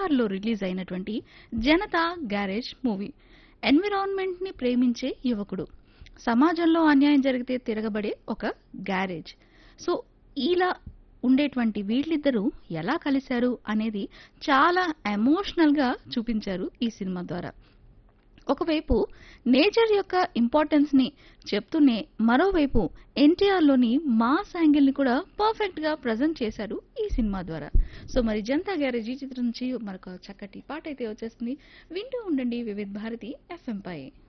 పదహారులో రిలీజ్ అయినటువంటి Janata garage movie environment ని ప్రేమించే యువకుడు సమాజంలో అన్యాయం జరిగితే తిరగబడే ఒక గ్యారేజ్ సో ఇలా ఉండేటువంటి వీళ్ళిద్దరూ ఎలా కలిశారు అనేది చాలా ఎమోషనల్ గా చూపించారు ఈ సినిమా ద్వారా ఒకవైపు నేచర్ యొక్క ఇంపార్టెన్స్ ని చెప్తూనే మరోవైపు ఎన్టీఆర్ లోని మాస్ యాంగిల్ ని కూడా పర్ఫెక్ట్ గా ప్రజెంట్ చేశారు ఈ సినిమా ద్వారా సో మరి జనతా గ్యారేజ్ ఈ చిత్రం నుంచి మరొక చక్కటి పాట అయితే వచ్చేస్తుంది వింటూ ఉండండి వివిధ్ భారతి ఎఫ్ఎం పై